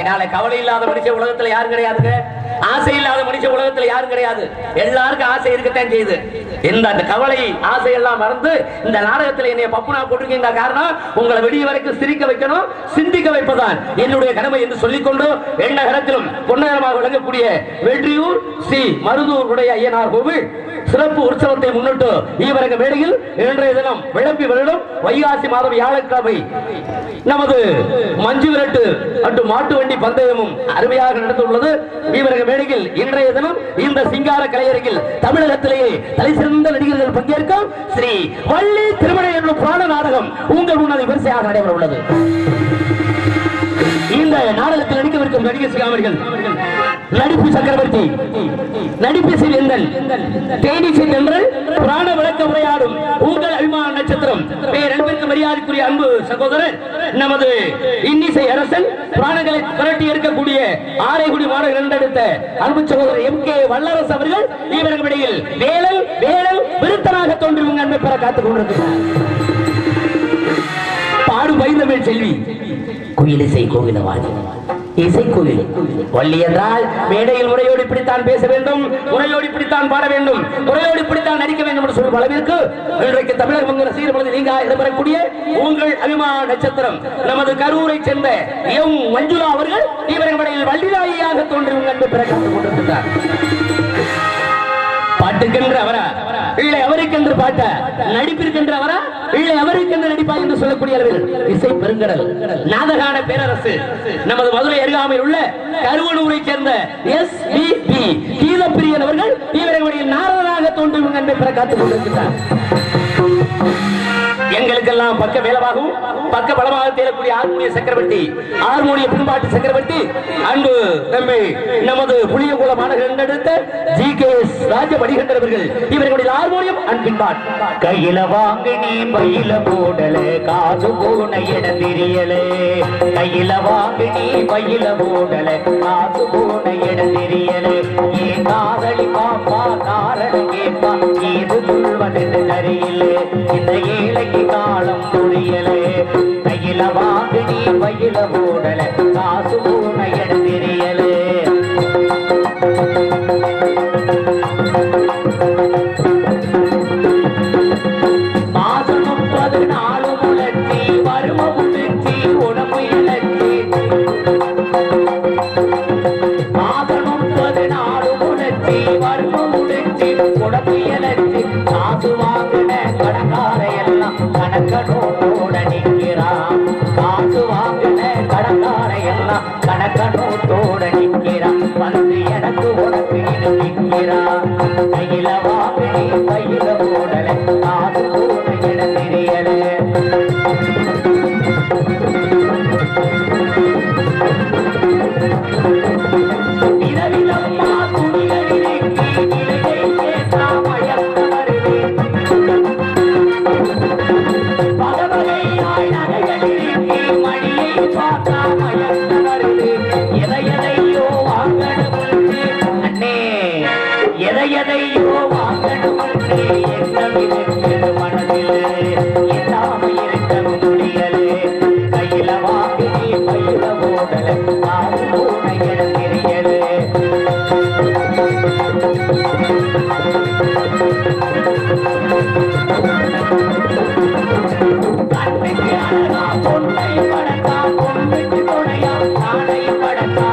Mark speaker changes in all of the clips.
Speaker 1: ஆகையினால கவலை இல்லாத மனுஷன் உலகத்துல யாரும் கிடையாதுங்க ஆசை இல்லாத மனுஷன் உலகத்துல யாரும் கிடையாது எல்லாருக்கும் ஆசை இருக்கத்தான் செய்யுது இந்த அந்த கவலை ஆசை எல்லாம் மறந்து இந்த நாடகத்துல என்னைய பப்புனா போட்டிருக்கீங்க காரணம் உங்களை விடிய வரைக்கும் சிரிக்க வைக்கணும் சிந்திக்க வைப்பதான் என்னுடைய கடமை என்று சொல்லிக்கொண்டு எண்ணகரத்திலும் பொன்னகரமாக விளங்கக்கூடிய வெற்றியூர் சி மருதூருடைய ஐயனார் கோவில் சிறப்பு உற்சவத்தை முன்னிட்டு ஈவரங்க மேடையில் இன்றைய தினம் விளம்பி வருடம் வைகாசி மாதம் வியாழக்கிழமை நமது மஞ்சு விரட்டு அன்று மாட்டு வண்டி பந்தயமும் அருமையாக நடந்துள்ளது ஈவரங்க மேடையில் இன்றைய தினம் இந்த சிங்கார கலையரங்கில் தமிழகத்திலேயே தலை சிறந்த நடிகர்கள் பங்கேற்கும் ஸ்ரீ வள்ளி திருமண என்னும் புராண நாடகம் உங்கள் முன்னதை வரிசையாக நடைபெற உள்ளது இந்த நாடகத்தில் நடிக்கவிருக்கும் நடிகர் சிகாமர்கள் நடிப்பு சக்கரவர்த்தி நடிப்பு சிவேந்தன் தேனிசை தென்றல் புராண விளக்க உரையாடும் உங்கள் அபிமான நட்சத்திரம் பேர் அன்பிற்கு மரியாதைக்குரிய அன்பு சகோதரர் நமது இன்னிசை அரசன் புராணங்களை புரட்டி இருக்கக்கூடிய ஆரைக்குடி மாநகர் இரண்டெடுத்த அன்பு சகோதரர் எம் கே வல்லரசு அவர்கள் இவர்களிடையில் வேலல் வேலல் விருத்தனாக தோன்றி உங்க அன்பை பெற காத்துக் கொண்டிருக்கிறார் பாடும் வைந்தமிழ் செல்வி குயிலிசை கோவிலவாணி இசை கோவில் வள்ளி என்றால் மேடையில் முறையோடு இப்படித்தான் பேச வேண்டும் முறையோடு இப்படித்தான் பாட வேண்டும் முறையோடு இப்படித்தான் நடிக்க வேண்டும் என்று சொல்லும் அளவிற்கு இன்றைக்கு தமிழக மங்கல சீரமலதி நீங்க இடம்பெறக்கூடிய உங்கள் அபிமான நட்சத்திரம் நமது கரூரை சேர்ந்த எம் மஞ்சுளா அவர்கள் இவரின் படையில் வள்ளிராயியாக தோன்றி உங்கள் அன்பு பிற காத்துக் கொண்டிருக்கிறார் பாட்டுக்கென்று அவரா இல்லை அவருக்கென்று பாட்ட நடிப்பிற்கென்று அவரா இல்லை அவருக்கென்று நடிப்பா என்று சொல்லக்கூடிய அளவில் இசை பெருங்கடல் நாதகான பேரரசு நமது மதுரை அருகாமையில் உள்ள கருவனூரை சேர்ந்த எஸ் பி பி கீதப்பிரியன் அவர்கள் இவர்களுடைய நாரதராக தோன்றி உங்கள் அன்பை பெற காத்துக் கொண்டிருக்கிறார் எங்களுக்கெல்லாம் பக்க வேலமாகவும் பக்க பலமாக தேரக்கூடிய ஆர்மோனிய சக்கரவர்த்தி ஆர்மோனிய பின்பாட்டு சக்கரவர்த்தி அன்பு தம்பி நமது புளியகுல மாநகர் எடுத்த ஜி கே எஸ் ராஜ மணிகண்டன் அவர்கள் இவர்களுடைய ஹார்மோனியம் அண்ட் பின்பாட்
Speaker 2: கையில வாங்கு நீ பையில போடல காசு போன இடம் தெரியல கையில வாங்கு நீ பையில போடல காசு போன இடம் தெரியல ஏன் காதலி பாப்பா காரணம் கேட்பா ஏது சொல்வதென்று தெரியல இந்த ஏழைக்கு காலம் புரியல கையில வாங்கு நீ பையில போடல காசு போன இடம் தெரியல மாசம் முப்பது நாலு முழச்சி வரும முழச்சி உடம்பு இழச்சி மாதம் முப்பது நாலு முழச்சி வரும முழச்சி உடம்பு இழச்சி காசு வாங்கின கடங்கார எல்லாம் கணக்க நோட்டோட நிற்கிறான் காசு வாங்கின கடங்கார எல்லாம் கணக்க நோட்டோட நிற்கிறான் வந்து எனக்கு உனக்கு இது நிற்கிறான் கையில வாங்கினி கையில போடல காசு போட இடம் தெரியல விதவிதமா துணிகளிலே நிலையை கேட்டா மயக்க வருது பகவகையாய் நகைகளிலே மணியை பார்த்தா மயக்க வருது எதை எதையோ வாங்கணும்னு அண்ணே எதை எதையோ வாங்கணும்னு எண்ணம் இருக்குது மனதில் எல்லாம் இருக்கவும் முடியலே கையில வாங்கி நீ பையில ஓடல காசு போன இடம் தெரியலே கண்ணுக்கு அழகா பொன்னை படக்கா பொண்ணுக்கு துணையா நாளை படக்கா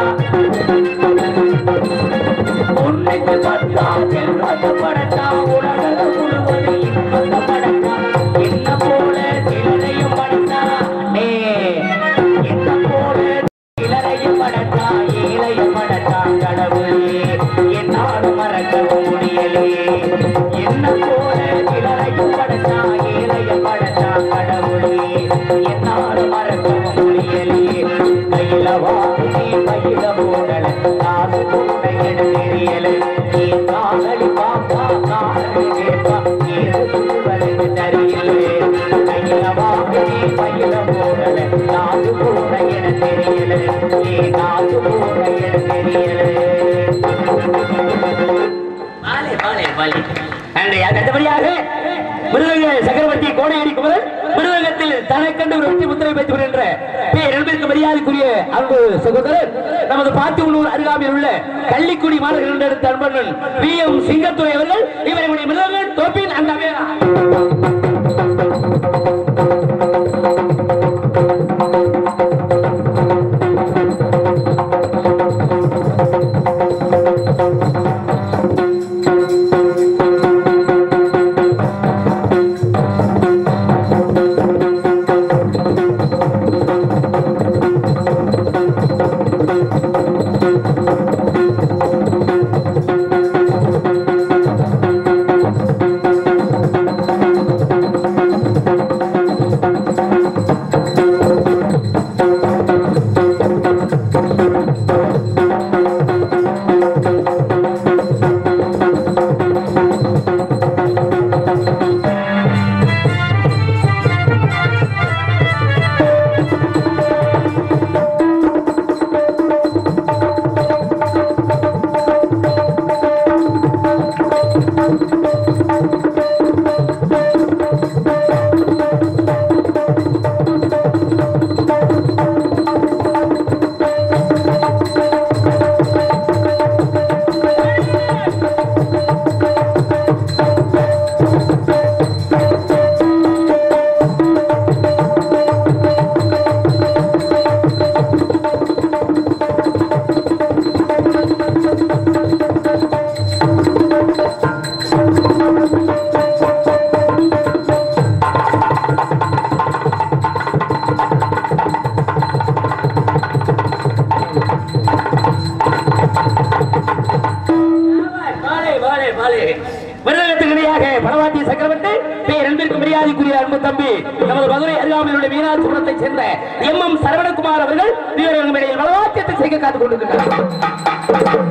Speaker 2: பொண்ணுக்கு பத்தா செல்வத படக்கா உலக முழுவது இன்பத படக்கா என்ன போல சிலரையும் படக்கா நே என்ன போல சிலரையும் படக்கா ஏழையும் படக்கா கடவுளே என்னால் மறக்கவும் முடியலே என்ன போல சிலரையும் படக்கா ஏழையும் படக்கா கடவுளே என்னால் மறக்கவும் முடியலே கையில வாங்கி கையில போடல காசு போட இடம் தெரியல நீ காதலி பாப்பா காதலி கேட்பா ஏது சொல்வதற்கு தெரியலே கையில வாங்கி கையில போடல காசு போட இடம் தெரியல நீ காசு போட இடம் தெரியல
Speaker 1: பாலே பாலே பாலே அன்றைய அடுத்தபடியாக மிருதங்க சக்கரவர்த்தி கோடையடி குமரன் மிருதங்கத்தில் தனக்கண்டு ஒரு வெற்றி முத்திரை வைத்து வருகின்ற பேரன்பிற்கு மரியாதைக்குரிய அன்பு சகோதரர் நமது பாத்திமுள்ளூர் அருகாமையில் உள்ள கள்ளிக்குடி மாநகரில் எடுத்த அன்பண்ணன் பி எம் சிங்கத்துறை அவர்கள் இவர்களுடைய மிருதங்கள் தோப்பின் அந்த வேளா வாலே, வாலே, வாலே. மிருதகத்துக்கு இணையாக பரவாத்திய சக்கரவர்த்தி பேர் அன்பிற்கு மரியாதைக்குரிய அன்பு தம்பி நமது மதுரை அருகாமையில் உள்ள மீனாட்சிபுரத்தைச் சேர்ந்த எம் எம் சரவணகுமார் அவர்கள் வீரர்கள் இடையில் பலவாத்தியத்தை செய்ய காத்துக் கொண்டிருக்கிறார்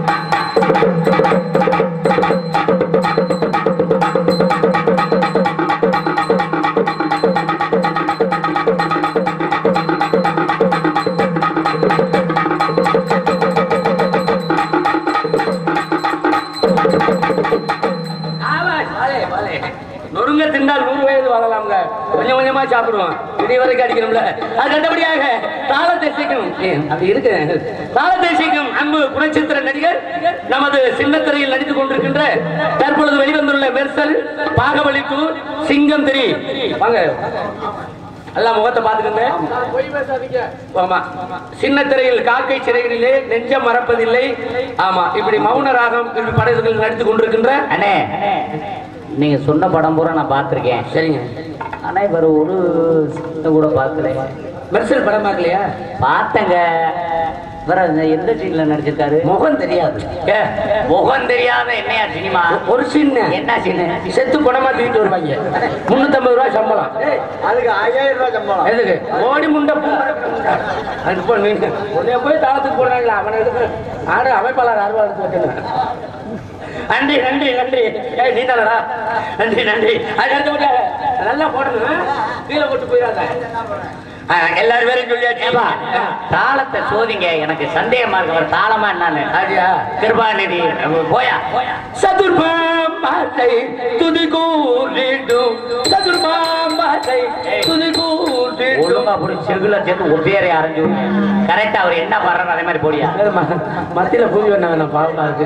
Speaker 1: ஆமா, வாலே, வாலே. நொறுங்க தின்னால் நூறு வயது வாழலாம்ல கொஞ்சம் கொஞ்சமா சாப்பிடுவோம் இடி வரைக்கும் அடிக்கணும்ல அது கண்டபடியாக தாளத்தை சீக்கும் ஏன், அப்படி இருக்கு தாளத்தை சீக்கும் அன்பு குணச்சித்திர நடிகர் நமது சின்னத்திரையில் நடித்துக் கொண்டிருக்கின்ற தற்பொழுது வெளிவந்துள்ள மெர்சல் பாகவலித்தூர் சிங்கம் திரி வாங்க எல்லாம் முகத்தை பாத்துக்கங்க ஆமா சின்ன திரையில் காக்கை சிறைகளிலே நெஞ்சம் மறப்பதில்லை ஆமா இப்படி மௌன ராகம் இப்படி படங்கள் நடித்துக் கொண்டிருக்கின்ற
Speaker 2: அண்ணே நீங்க சொன்ன படம் பூரா நான் பார்த்திருக்கேன்
Speaker 1: சரிங்க
Speaker 2: ஆனா இவர் ஒரு scene கூட பார்க்கல
Speaker 1: மெர்சல் படம் பார்க்கலையா
Speaker 2: பார்த்தங்க இவர் அந்த எந்த சீன்ல நடிச்சிருக்காரு
Speaker 1: முகம் தெரியாது ஏ,
Speaker 2: முகம் தெரியாத என்னையா சினிமா
Speaker 1: ஒரு சின்ன
Speaker 2: என்ன சீனு
Speaker 1: செத்து பணமா தூக்கிட்டு வருவாங்க முன்னூத்தம்பது ரூபாய் சம்பளம்
Speaker 3: அதுக்கு ஐயாயிரம் ரூபாய் சம்பளம்
Speaker 1: எதுக்கு ஓடி முண்டை அது போய் நீ உன்னைய போய் தாளத்துக்கு போனாங்களா அவனை எடுத்து ஆடு அமைப்பாளர் அருவா எடுத்து வச்சிருந்தேன் நன்றி நன்றி நன்றி ஏய் நீ தானடா நன்றி நன்றி அது அடுத்தபடியாக நல்லா போடணும் கீழே போட்டு போயிடாத ஆ, எல்லாரும் பேரும் சொல்லியாச்சு
Speaker 2: ஏப்பா, தாளத்தை சோதிங்க எனக்கு சந்தேகமா இருக்கு அவர் தாளமா என்னன்னு
Speaker 1: அப்படியா
Speaker 2: கிருபாநிதி போயா போயா
Speaker 1: சதுர்பாம்பத்தை துதி கூறிடும் சதுர்பாம்பத்தை துதி கூறிடும்
Speaker 2: ஒழுங்கா அப்படி செகுல சேர்த்து ஒப்பேரை அரைஞ்சு கரெக்டா அவர் என்ன பாடுறாரு அதே மாதிரி போடியா
Speaker 1: மத்தியில பூஜை பண்ணாங்க நான் பாவமா இருக்கு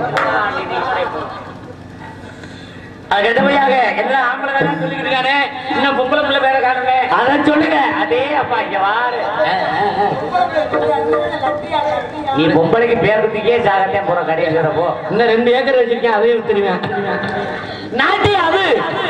Speaker 1: அது அடுத்தபடியாக எல்லா ஆம்பளை வேலையும் சொல்லிக்கிட்டு இருக்கானே இன்னும் பொம்பளை பிள்ளை வேற காணுங்க அதான் சொல்லுங்க
Speaker 2: அதே அப்பா இங்க வாரு நீ பொம்பளைக்கு பேருந்துக்கே சாகத்தேன் போற கடையில் வரப்போ
Speaker 1: இன்னும் ரெண்டு ஏக்கர் வச்சிருக்கேன் அதையும் வித்துருவேன் நாட்டி அது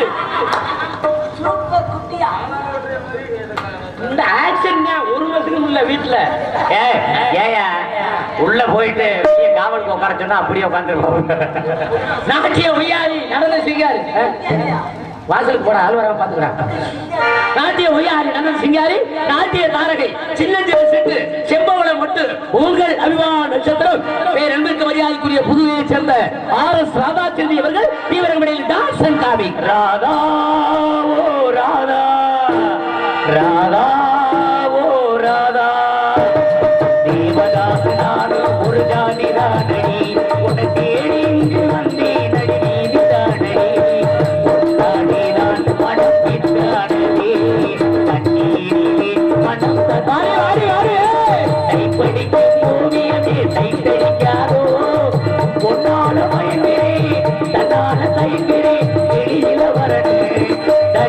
Speaker 1: இந்த ஆக்ஷன் ஒரு வருஷத்துக்கு இல்ல வீட்டுல
Speaker 2: ஏய் ஏயா உள்ள போயிட்டு வெளிய காவலுக்கு உட்கார சொன்னா அப்படியே உட்காந்துருக்கோம்
Speaker 1: நாட்டிய ஒய்யாரி நடன சிங்காரி வாசலுக்கு போட ஆள் வர பாத்துக்கிறான் நாட்டிய ஒய்யாரி நடன சிங்காரி நாட்டிய தாரகை சின்னஞ்சிறு செட்டு செம்பவளம் மட்டு உங்கள் அபிமான நட்சத்திரம் பேர் அன்பிற்கு மரியாதைக்குரிய புதுவையைச் சேர்ந்த ஆர் எஸ் ராதாச்சந்தி அவர்கள் தீவிரமடையில் டான்ஸ் அண்ட் காமி
Speaker 2: ராதா ஓ ராதா ராதா ஓ ராதா தேவதாச நாடு ஒரு ஜாதி தானடி உன்னை தேடி இங்கு வந்தேன் நடி நீதி தானடி உன்னாடி நான் மனம் விட்டானே கண்ணீரி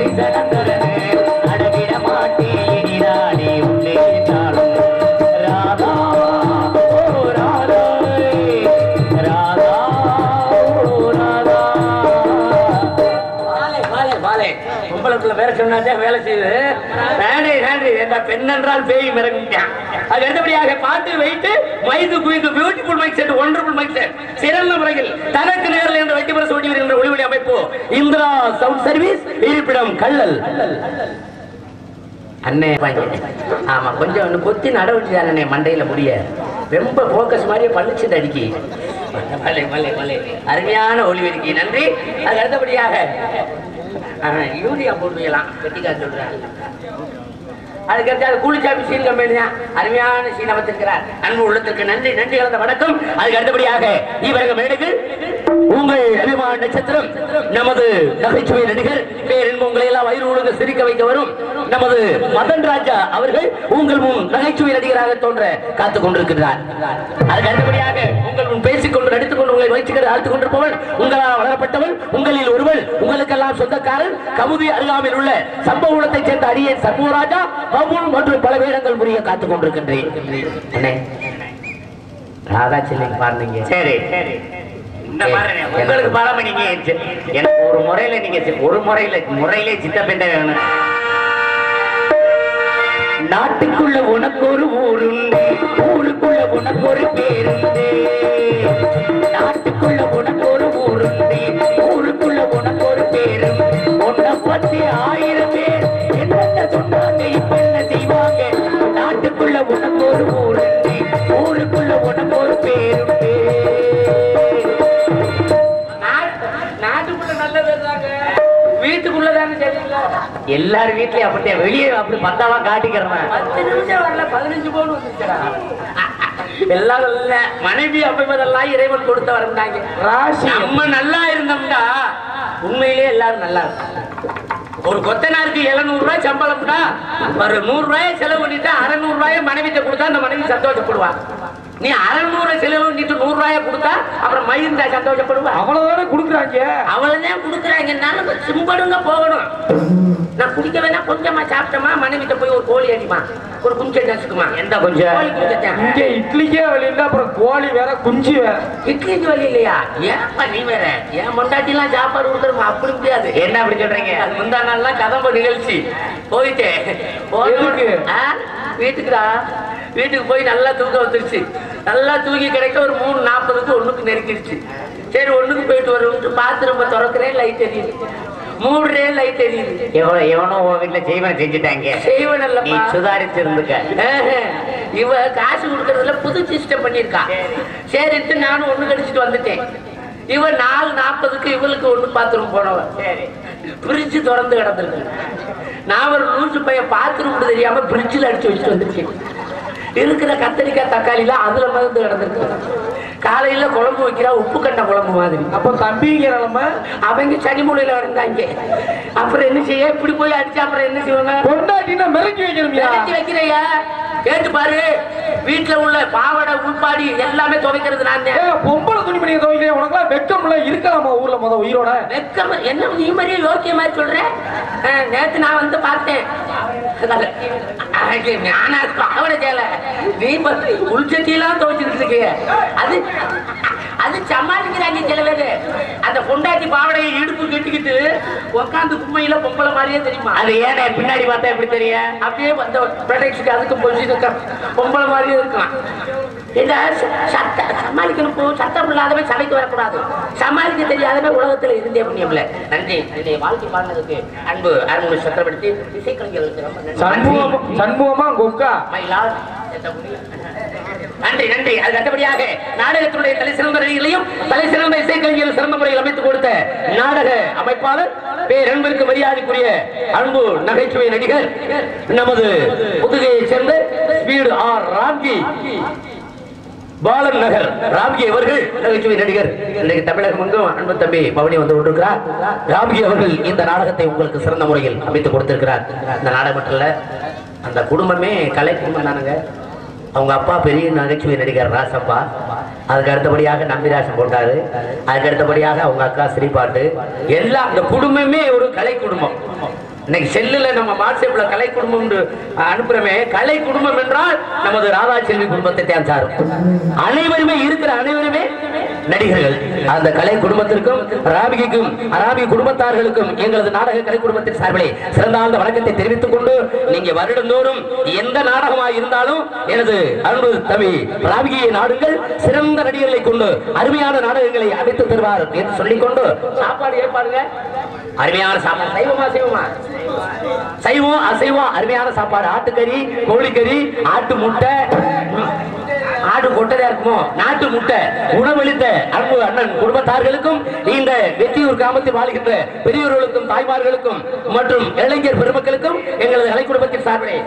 Speaker 2: சனந்தரனே அடவிட மாட்டேன் இனி நானே உள்ளே நாளும் ராதா ஓ ராதா ராதா ஓ ராதா
Speaker 1: வாலே, வாலே, வாலே. பொம்பளைக்குள்ள வேற சொன்னாச்சா வேலை செய்யுது வேண்டே வேண்டே என்ற பெண் என்றால் பேய் மிரங்கிட்டான் அது அடுத்தபடியாக பாட்டு வைத்து மைது குயிந்து beautiful mic set wonderful mic set சிறந்த முறையில் தனக்கு நேரில் என்ற வெற்றி பெற சொல்லி என்ற ஒளிவழி அமைப்பு இந்திரா சவுண்ட் சர்வீஸ் இருப்பிடம் கள்ளல் அண்ணே வாங்க. ஆமா கொஞ்சம் ஒண்ணு கொத்தி நட வச்சுதானே மண்டையில முடிய ரொம்ப போக்கஸ் மாதிரியே பளிச்சு அடிக்கி மலை மலை மலை அருமையான ஒளிவெடுக்கி நன்றி அது அடுத்தபடியாக ஆ, யூரியா போடுவீங்களாம் கெட்டிக்கா சொல்றேன் அதுக்கடுத்து அது கூலிச்சாமி சீன் கம்பெனி தான் அருமையான சீன் அமைத்திருக்கிறார் அன்பு உள்ளத்திற்கு நன்றி நன்றி கலந்த வணக்கம் அதுக்கு அடுத்தபடியாக இவரங்க மேடைக்கு உங்கள் அபிமான நட்சத்திரம் நமது நகைச்சுவை நடிகர் பேரின்ப உங்களை எல்லாம் வயிறு ஒழுங்க சிரிக்க வைக்க வரும் நமது மதன் ராஜா அவர்கள் உங்கள் முன் நகைச்சுவை நடிகராக தோன்ற காத்துக் கொண்டிருக்கிறார் அதுக்கு அடுத்தபடியாக உங்கள் முன் பேசிக்கொண்டு நடித்துக் கொண்டு உங்களை வயிற்றுக்கிறது அழைத்துக் கொண்டிருப்பவன் உங்களால் வளரப்பட்டவன் உங்களில் ஒருவன் உங்களுக்கெல்லாம் சொந்தக்காரன் கமுதி அருகாமையில் உள்ள சம்பவத்தைச் சேர்ந்த அரியன் சண்முகராஜா பபுல் மற்றும் பல வேடங்கள் புரிய காத்துக் கொண்டிருக்கின்றேன் அண்ணே ராதா சில்லை பாருங்க
Speaker 2: சரி இந்த மாதிரி உங்களுக்கு பழம நீங்க சி- எனக்கு ஒரு முறையில நீங்க சி- ஒரு முறையில முறையிலே சித்த பெண்ட வேணும் நாட்டுக்குள்ள உனக்கு ஒரு ஊருண்டு ஊருக்குள்ள உனக்கு ஒரு பேருந்து நாட்டுக்குள்ள உனக்கு ஒரு ஊருண்டு ஊருக்குள்ள உனக்கு ஒரு பேரும் உன்னை பத்தி ஆயிரம் பேர் என்னென்ன சொன்னாங்க இப்ப என்ன செய்வாங்க நாட்டுக்குள்ள உனக்கு ஒரு ஊருண்டு ஊருக்குள்ள உனக்கு ஒரு பேருண்டு
Speaker 1: நாட்டுக்குள்ள நல்லது வீட்டுக்குள்ளதானே தெரியல
Speaker 2: எல்லார் வீட்லயும் அப்படியே வெளியே அப்படி பந்தாவா காட்டிக்கிறவன்
Speaker 1: பத்து நிமிஷம் வரல பதினஞ்சு பவுன் வந்துச்சுடா எல்லாம் இல்ல மனைவி அமைவதெல்லாம் இறைவன் கொடுத்த வரம்டாங்க
Speaker 3: ராசி
Speaker 1: நம்ம நல்லா இருந்தோம்டா உண்மையிலே எல்லாரும் நல்லா இருக்கும் ஒரு கொத்தனாருக்கு எழுநூறு ரூபாய் சம்பளம்டா ஒரு நூறு ரூபாயை செலவு பண்ணிட்டு அறுநூறு ரூபாயை மனைவிட்ட கொடுத்தா அந்த மனைவி சந்தோஷப்படுவா நீ அறுநூறு செலவு பண்ணிட்டு நூறு ரூபாயை கொடுத்தா அப்புறம் மகிழ்ந்தா சந்தோஷப்படுவா
Speaker 3: அவ்வளவுதானே குடுக்குறாங்க
Speaker 1: அவளதான் கொடுக்குறாங்கன்னாலும் சிம்படுங்க போகணும் நான் குடிக்க வேணா கொஞ்சமா சாப்பிட்டோமா மனைவிட்ட போய் ஒரு கோழி அடிமா ஒரு குஞ்சம் நசுக்குமா
Speaker 2: எந்த கொஞ்சம்?
Speaker 1: கோழி குஞ்சத்தான்
Speaker 3: இங்க இட்லிக்கே வழி இல்ல அப்புறம் கோழி வேற குஞ்சு வேற
Speaker 1: இட்லிக்கு வழி இல்லையா ஏன்பா நீ வேற ஏன் மொண்டாட்டி எல்லாம் சாப்பாடு கொடுத்துருமா அப்படி முடியாது
Speaker 2: என்ன அப்படி சொல்றீங்க
Speaker 1: அது முந்தா நாள்லாம் கதம்ப நிகழ்ச்சி போயிட்டு
Speaker 3: எதுக்கு?
Speaker 1: ஆ, வீட்டுக்குடா வீட்டுக்கு போய் நல்லா தூக்கம் வந்துருச்சு நல்லா தூங்கி கிடைக்க ஒரு மூணு நாற்பதுக்கு ஒண்ணுக்கு நெருக்கிடுச்சு சரி ஒண்ணுக்கு போயிட்டு வருவோம் பாத்ரூம் திறக்கிறேன் லைட் எரியுது மூடுறேன் லைட் எரியுது
Speaker 2: எவனோ எவனோ உன் வீட்டுல செய்வன செஞ்சுட்டாங்க நீ
Speaker 1: செய்வனல்லப்பா
Speaker 2: சுதாரித்து இருந்துக்க
Speaker 1: ஆஹா. இவ காசு கொடுக்கறதுல புது சிஸ்டம் பண்ணிருக்கா சரின்ட்டு நானும் ஒண்ணு கடிச்சிட்டு வந்துட்டேன் இவ நாலு நாற்பதுக்கு இவளுக்கு ஒண்ணு பாத்ரூம் போனவன் பிரிட்ஜ் திறந்து கிடந்திருக்கு நான் ஒரு லூசு பையன் பாத்ரூம் கூட தெரியாம பிரிட்ஜில் அடிச்சு வச்சுட்டு வந்துருக்கேன் இருக்கிற கத்தரிக்காய் தக்காளிலாம் அதுல மறந்து கிடந்திருக்கு காலையில குழம்பு வைக்கிறா உப்பு கண்ட குழம்பு மாதிரி
Speaker 3: அப்ப தம்பிங்கிற நிலைமை
Speaker 1: அவங்க சனிமூலையில இருந்தாங்க அப்புறம் என்ன செய்ய இப்படி போய் அடிச்சா அப்புறம் என்ன செய்வாங்க
Speaker 3: பொண்டாட்டினா மிரட்டி வைக்கணும்யா
Speaker 1: நிறுத்தி வைக்கிறையா கேட்டு பாரு வீட்டுல உள்ள பாவாடை உள்பாடி எல்லாமே துவைக்கிறது நான்
Speaker 3: ஏ, பொம்பளை துணிமணியை துவைக்கிறேன் உனக்குலாம் வெக்கம்ல இருக்கலாமா ஊர்ல முத உயிரோட
Speaker 1: வெக்கம் என்ன நீ மாதிரியே யோக்கிய மாதிரி சொல்ற ஆ, நேத்து நான் வந்து பார்த்தேன் அது நானா பாவாடை சேல நீ பத்தி உள்சட்டியெல்லாம் துவைச்சுக்கிட்டு இருக்கிய அது அது சமாளிக்கிறாங்க சில பேரு அந்த பொண்டாட்டி பாவாடையை இடுப்பு கட்டிக்கிட்டு உட்காந்து கும்மையில பொம்பளை மாதிரியே தெரியுமா
Speaker 2: அது ஏன் பின்னாடி பார்த்தா எப்படி தெரியும்
Speaker 1: அப்படியே அந்த ப்ரொடக்ஷனுக்கு அதுக்கு பொசிஷன் பொம்பளை மாதிரியே இருக்கலாம் இந்த ச- சட்ட சமாளிக்கணும் போ சட்டம் இல்லாதவே சபைக்கு வரக்கூடாது சமாளிக்க தெரியாதவே உலகத்துல இருந்தே புண்ணியம்ல நன்றி என்னுடைய வாழ்க்கை பாடினதுக்கு அன்பு அருள்மொழி சக்கரவர்த்தி இசைக்கலைஞர்களுக்கு ரொம்ப நன்றி
Speaker 3: சண்முகமா சண்முகமா கொக்கா
Speaker 1: My lord, என்ற முடிவு. நன்றி நன்றி அது அடுத்தபடியாக நாடகத்தினுடைய தலை சிறந்த நடிகர்களையும் தலை சிறந்த இசைக்கலைஞர்கள் சிறந்த முறையில் அமைத்துக் கொடுத்த நாடக அமைப்பாளர் பேரன்பிற்கு மரியாதைக்குரிய அன்பு நகைச்சுவை நடிகர் நமது புதுகையைச் சேர்ந்த ஸ்பீடு ஆர் ராம்கி பாலன் நகர் ராம்கி அவர்கள் நகைச்சுவை நடிகர் இன்றைக்கு தமிழகம் எங்கும் அன்பு தம்பி பவனி வந்து கொண்டிருக்கிறார் ராம்கி அவர்கள் இந்த நாடகத்தை உங்களுக்கு சிறந்த முறையில் அமைத்து கொடுத்திருக்கிறார் இந்த நாடகம் மட்டும் இல்ல அந்த குடும்பமே கலை குடும்பம் தானுங்க அவங்க அப்பா பெரிய நகைச்சுவை நடிகர் ராசப்பா அதுக்கு அடுத்தபடியாக நம்பிராசன் போட்டாரு அதுக்கு அடுத்தபடியாக அவங்க அக்கா ஸ்ரீபாட்டு எல்லாம் இந்த குடும்பமே ஒரு கலை குடும்பம் இன்னைக்கு செல்லுல நம்ம வாட்ஸ்அப்ல கலை குடும்பம் அனுப்புறமே கலை குடும்பம் என்றால் நமது ராதா செல்வி குடும்பத்தை தான் சாரும் அனைவருமே இருக்கிற அனைவருமே நடிகர்கள் அந்த கலை குடும்பத்திற்கும் ராபிகைக்கும் அராபி குடும்பத்தார்களுக்கும் எங்களது நாடக கலை குடும்பத்தின் சார்பிலே சிறந்தாழ்ந்த வணக்கத்தை தெரிவித்துக் கொண்டு நீங்க வருடந்தோறும் எந்த நாடகமாக இருந்தாலும் எனது அன்பு தம்பி ராபிகையை நாடுங்கள் சிறந்த நடிகர்களை கொண்டு அருமையான நாடகங்களை அமைத்து தருவார் என்று சொல்லிக்கொண்டு சாப்பாடு ஏற்பாடுங்க அருமையான சாப்பாடு சைவமா சைவமா சைவம் அசைவம் அருமையான சாப்பாடு ஆட்டுக்கறி கோழிக்கறி ஆட்டு முட்டை ஆடு கொட்டதா இருக்குமோ நாட்டு முட்டை உணவளித்த அன்பு அண்ணன் குடும்பத்தார்களுக்கும் இந்த வெற்றியூர் கிராமத்தில் வாழ்கின்ற பெரியவர்களுக்கும் தாய்மார்களுக்கும் மற்றும் இளைஞர் பெருமக்களுக்கும் எங்களது கலை குடும்பத்தின் சார்பிலே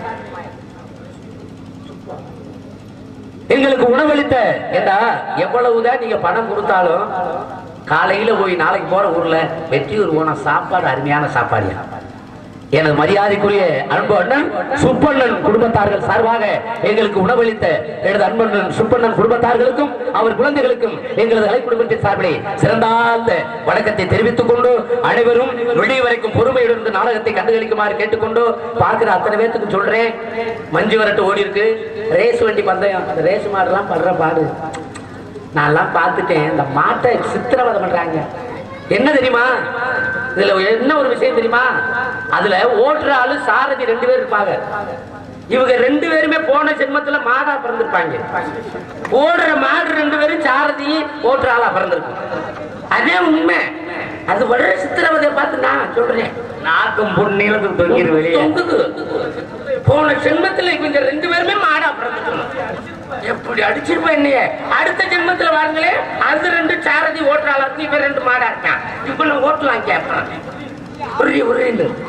Speaker 1: எங்களுக்கு உணவளித்த ஏண்டா எவ்வளவுதான் நீங்க பணம் கொடுத்தாலும் காலையில போய் நாளைக்கு போற ஊர்ல வெற்றியூர் போன சாப்பாடு அருமையான சாப்பாடியா எனது மரியாதைக்குரிய அன்பு அண்ணன் சுப்பண்ணன் குடும்பத்தார்கள் சார்பாக எங்களுக்கு உணவளித்த எனது அன்பண்ணன் சுப்பண்ணன் குடும்பத்தார்களுக்கும் அவர் குழந்தைகளுக்கும் எங்களது கலை குடும்பத்தின் சார்பிலே சிறந்தாழ்ந்த வணக்கத்தை தெரிவித்துக் கொண்டு அனைவரும் வெளியே வரைக்கும் பொறுமையுடன் இருந்து நாடகத்தை கண்டுகளிக்குமாறு கேட்டுக்கொண்டு பார்க்கிற அத்தனை பேத்துக்கு சொல்றேன் மஞ்சு வரட்டு ஓடி இருக்கு ரேஸ் வண்டி பந்தயம் அந்த ரேஸ் மாடெல்லாம் படுற பாடு நான்லாம் பார்த்துட்டேன் இந்த மாட்டை சித்திரவதை பண்றாங்க என்ன தெரியுமா இதுல என்ன ஒரு விஷயம் தெரியுமா அதுல ஓட்டுற ஆளு சாரதி ரெண்டு பேர் இருப்பாங்க இவங்க ரெண்டு பேருமே போன ஜென்மத்துல மாடா பிறந்திருப்பாங்க ஓடுற மாடு ரெண்டு பேரும் சாரதி ஓட்டுற ஆளா பிறந்திருக்கும் அதே உண்மை அது வர சித்திரவதையை பார்த்து நான் சொல்றேன்
Speaker 2: நாக்கும் புண்ணீளத்தும் தொங்கிரு வெளியே
Speaker 1: தொங்குது. போன ஜென்மத்துல இவங்க ரெண்டு பேருமே மாடா பிறந்துக்கணும் எப்படி அடிச்சிருப்ப என்னைய அடுத்த ஜென்மத்துல வாருங்களே அது ரெண்டு சாரதி ஓட்டுறாளா இருக்கு இவன் ரெண்டு மாடா இருக்கான் இப்ப நான் ஓட்டலாம் கேட்பான் ஒரே ஒரே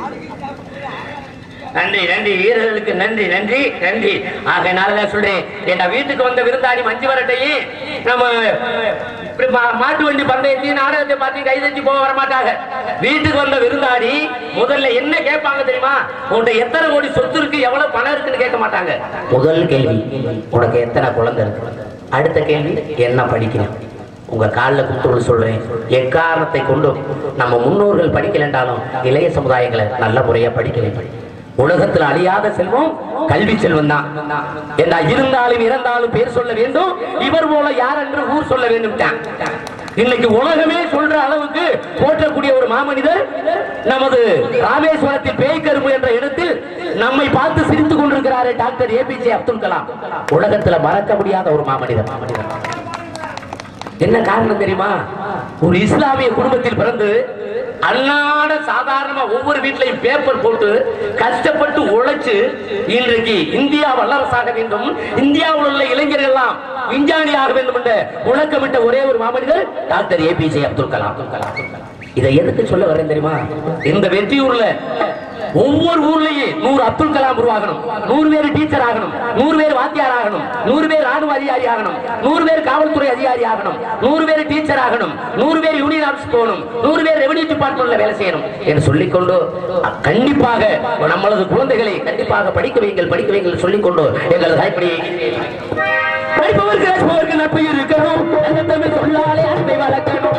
Speaker 1: நன்றி நன்றி வீரர்களுக்கு நன்றி நன்றி நன்றி ஆகையினாலதான் சொல்றேன் என் வீட்டுக்கு வந்த விருந்தாளி மஞ்சு வரட்டையும் நம்ம இப்படி மா- மாட்டு வண்டி பந்தயத்தையும் நாடகத்தை பார்த்து கை தட்டி போக வர மாட்டாங்க வீட்டுக்கு வந்த விருந்தாளி முதல்ல என்ன கேட்பாங்க தெரியுமா உன்கிட்ட எத்தனை கோடி சொத்து இருக்கு எவ்வளவு பணம் இருக்குன்னு கேட்க மாட்டாங்க முதல் கேள்வி உனக்கு எத்தனை குழந்தை இருக்கு அடுத்த கேள்வி என்ன படிக்கிறேன் உங்க காலில் கும்பிட்டு சொல்றேன் எக்காரணத்தை கொண்டும் நம்ம முன்னோர்கள் படிக்கலன்றாலும் இளைய சமுதாயங்களை நல்ல முறையா படிக்கலை உலகத்தில் அழியாத செல்வம் கல்வி செல்வம் தான் என்ன இருந்தாலும் இறந்தாலும் பேர் சொல்ல வேண்டும் இவர் போல யார் என்று ஊர் சொல்ல வேண்டும் இன்னைக்கு உலகமே சொல்ற அளவுக்கு போற்றக்கூடிய ஒரு மாமனிதர் நமது ராமேஸ்வரத்தில் பேய்கரும்பு என்ற இடத்தில் நம்மை பார்த்து சிரித்துக் கொண்டிருக்கிறாரே டாக்டர் ஏபிஜே அப்துல் கலாம் உலகத்துல மறக்க முடியாத ஒரு மாமனிதர் மாமனிதர் என்ன காரணம் தெரியுமா ஒரு இஸ்லாமிய குடும்பத்தில் பிறந்து அன்னாட சாதாரணமா ஒவ்வொரு வீட்லயும் பேப்பர் போட்டு கஷ்டப்பட்டு உழைச்சு இன்றைக்கு இந்தியா வல்லரசாக வேண்டும் இந்தியாவில் உள்ள இளைஞர்கள் எல்லாம் விஞ்ஞானி ஆக வேண்டும் என்ற முழக்கமிட்ட ஒரே ஒரு மாமனிதர் டாக்டர் ஏபிஜே அப்துல் கலாம் அப்துல் கலாம் இதை எதுக்கு சொல்ல வரேன் தெரியுமா இந்த வெற்றியூர்ல ஒவ்வொரு ஊர்லயும் நூறு அப்துல் கலாம் உருவாகணும் நூறு பேர் டீச்சர் ஆகணும் நூறு பேர் வாத்தியார் ஆகணும் நூறு பேர் ராணுவ அதிகாரி ஆகணும் நூறு பேர் காவல்துறை அதிகாரி ஆகணும் நூறு பேர் டீச்சர் ஆகணும் நூறு பேர் யூனியன் ஆஃபீஸ் போகணும் நூறு பேர் ரெவன்யூ டிபார்ட்மெண்ட்ல வேலை செய்யணும் என்று சொல்லிக்கொண்டு அஹ், கண்டிப்பாக நம்மளது குழந்தைகளை கண்டிப்பாக படிக்க வைங்கள் படிக்க வைங்கள் சொல்லிக்கொண்டு எங்களது தாய்ப்படியை படிப்பவர்கள் நட்பு இருக்கணும் அந்த தமிழ் சொல்லாலே அன்பை வளர்க்கணும்